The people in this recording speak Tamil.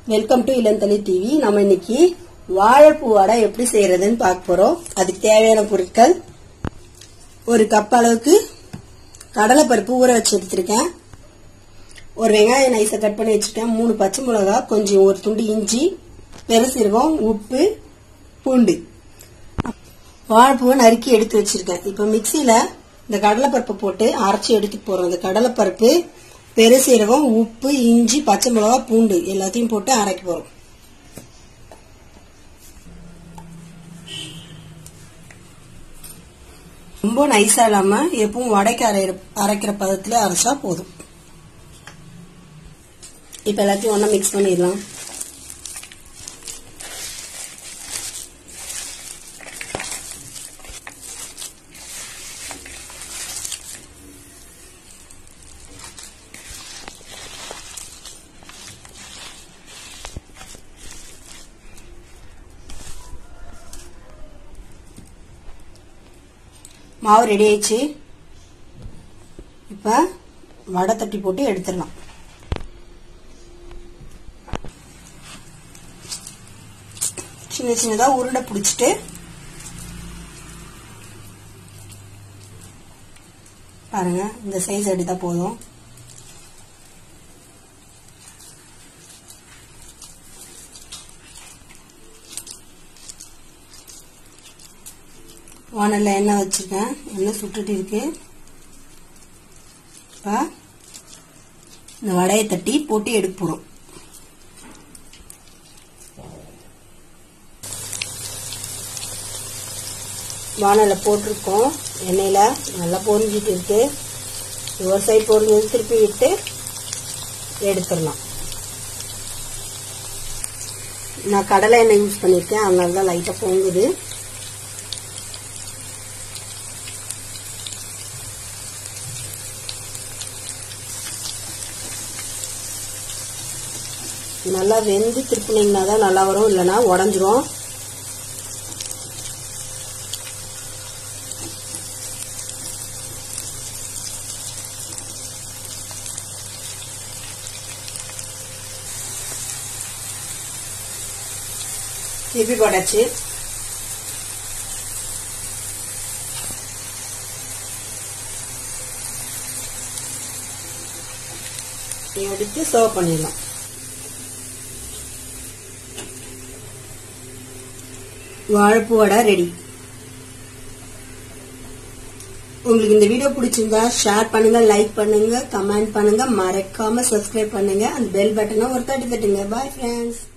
வெல்கம் டு இளந்தளி டிவி நம்ம இன்னைக்கு வாழைப்பூ வடை எப்படி செய்யறதுன்னு பார்க்க போறோம் அதுக்கு தேவையான பொருட்கள் ஒரு கப் அளவுக்கு கடலைப்பருப்பு ஊற வச்சு எடுத்திருக்கேன் ஒரு வெங்காயம் நைஸை கட் பண்ணி வச்சிருக்கேன் மூணு பச்சை மிளகா கொஞ்சம் ஒரு துண்டு இஞ்சி பெருசீரகம் உப்பு பூண்டு வாழைப்பூவை நறுக்கி எடுத்து வச்சிருக்கேன் இப்போ மிக்சியில இந்த கடலைப்பருப்பை போட்டு அரைச்சி எடுத்துட்டு போறோம் இந்த கடலைப்பருப்பு பெருசீரகம் உப்பு இஞ்சி பச்சை மிளகா பூண்டு எல்லாத்தையும் போட்டு அரைக்க போறோம் ரொம்ப நைஸா இல்லாம எப்பவும் வடைக்கு அரைக்கிற அரைக்கிற பதத்துல அரைச்சா போதும் இப்ப எல்லாத்தையும் ஒண்ணா மிக்ஸ் பண்ணிடலாம் மாவு ரெடி ஆயிடுச்சு இப்போ வடை தட்டி போட்டு எடுத்துடலாம் சின்ன சின்னதாக உருண்டை பிடிச்சிட்டு பாருங்க இந்த சைஸ் எடுத்தால் போதும் வானல்ல எண்ணெய் வச்சிருக்கேன் எண்ணெய் சுட்டுட்டு இருக்கு இப்போ இந்த வடையை தட்டி போட்டு எடுக்க போகிறோம் வானல்ல போட்டிருக்கோம் எண்ணெயில் நல்லா பொரிஞ்சிட்டு இருக்கு ஒரு சைடு பொரிஞ்சு திருப்பி விட்டு எடுத்துடலாம் நான் கடலை எண்ணெய் யூஸ் பண்ணியிருக்கேன் அதனால தான் லைட்டாக பொங்குது நல்லா வெந்து திருப்பினீங்கன்னா தான் நல்லா வரும் இல்லைன்னா உடஞ்சிரும் திருப்பி போட்டாச்சு எடுத்து சர்வ் பண்ணிடலாம் வாழைப்பூ வடை ரெடி உங்களுக்கு இந்த வீடியோ பிடிச்சிருந்தா ஷேர் பண்ணுங்க லைக் பண்ணுங்க கமெண்ட் பண்ணுங்க மறக்காம சப்ஸ்கிரைப் பண்ணுங்க அந்த பெல் பட்டனை ஒரு தட்டி தட்டுங்க பாய் ஃப்ரெண்ட்ஸ்